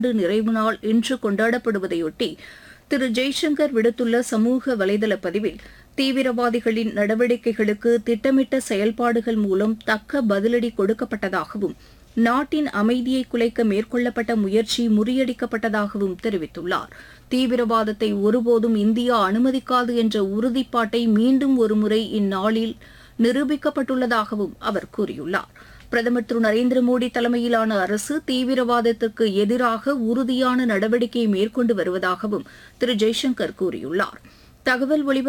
ஆண்டு நிறைவு நாள் இன்று கொண்டாடப்படுவதையொட்டி திரு ஜெய்சங்கர் விடுத்துள்ள சமூக வலைதள பதிவில் தீவிரவாதிகளின் நடவடிக்கைகளுக்கு திட்டமிட்ட செயல்பாடுகள் மூலம் தக்க பதிலடி கொடுக்கப்பட்டதாகவும் நாட்டின் அமைதியை குலைக்க மேற்கொள்ளப்பட்ட முயற்சி முறியடிக்கப்பட்டதாகவும் தெரிவித்துள்ளார் தீவிரவாதத்தை ஒருபோதும் இந்தியா அனுமதிக்காது என்ற உறுதிப்பாட்டை மீண்டும் ஒருமுறை இந்நாளில் நிரூபிக்கப்பட்டுள்ளதாகவும் அவர் கூறியுள்ளார் பிரதமர் திரு நரேந்திர மோடி தலைமையிலான அரசு தீவிரவாதத்திற்கு எதிராக உறுதியான நடவடிக்கை மேற்கொண்டு வருவதாகவும் திரு ஜெய்சங்கர் கூறியுள்ளார் தகவல் ஒலிபரப்பு